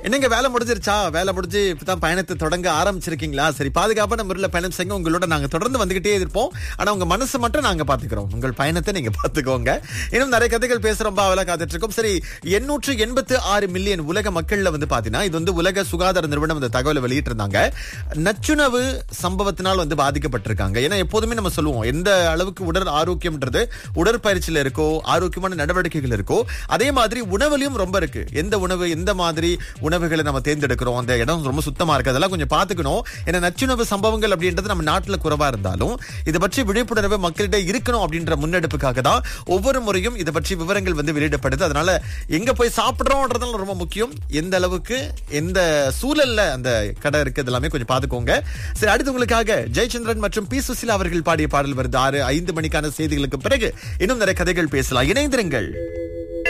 என்னங்க வேலை முடிஞ்சிருச்சா வேலை முடிஞ்சு இப்பதான் பயணத்தை தொடங்க ஆரம்பிச்சிருக்கீங்களா சரி பாதுகாப்பான முறையில் பயணம் செய்யுங்க உங்களோட நாங்க தொடர்ந்து வந்துகிட்டே இருப்போம் ஆனா உங்க மனசு மட்டும் நாங்க பாத்துக்கிறோம் உங்கள் பயணத்தை நீங்க பாத்துக்கோங்க இன்னும் நிறைய கதைகள் பேசுறோம் பாவலா காத்துட்டு இருக்கோம் சரி எண்ணூற்று எண்பத்து ஆறு மில்லியன் உலக மக்கள்ல வந்து பாத்தீங்கன்னா இது வந்து உலக சுகாதார நிறுவனம் இந்த தகவலை வெளியிட்டு இருந்தாங்க நச்சுணவு சம்பவத்தினால் வந்து பாதிக்கப்பட்டிருக்காங்க ஏன்னா எப்போதுமே நம்ம சொல்லுவோம் எந்த அளவுக்கு உடல் ஆரோக்கியம்ன்றது உடற்பயிற்சியில இருக்கோ ஆரோக்கியமான நடவடிக்கைகள் இருக்கோ அதே மாதிரி உணவுலயும் ரொம்ப இருக்கு எந்த உணவு எந்த மாதிரி உணவுகளை நம்ம தேர்ந்தெடுக்கிறோம் அந்த இடம் ரொம்ப சுத்தமா இருக்கு அதெல்லாம் கொஞ்சம் பாத்துக்கணும் ஏன்னா நச்சுணவு சம்பவங்கள் அப்படின்றது நம்ம நாட்டுல குறைவா இருந்தாலும் இதை பற்றி விழிப்புணர்வு மக்களிடையே இருக்கணும் அப்படின்ற முன்னெடுப்புக்காக தான் ஒவ்வொரு முறையும் இதை பற்றி விவரங்கள் வந்து வெளியிடப்படுது அதனால எங்க போய் சாப்பிடுறோம்ன்றதுலாம் ரொம்ப முக்கியம் எந்த அளவுக்கு எந்த சூழல்ல அந்த கடை இருக்கு இதெல்லாமே கொஞ்சம் பாத்துக்கோங்க சரி அடுத்து உங்களுக்காக ஜெயச்சந்திரன் மற்றும் பி சுசிலா அவர்கள் பாடிய பாடல் வருது ஆறு ஐந்து மணிக்கான செய்திகளுக்கு பிறகு இன்னும் நிறைய கதைகள் பேசலாம் இணைந்திருங்கள்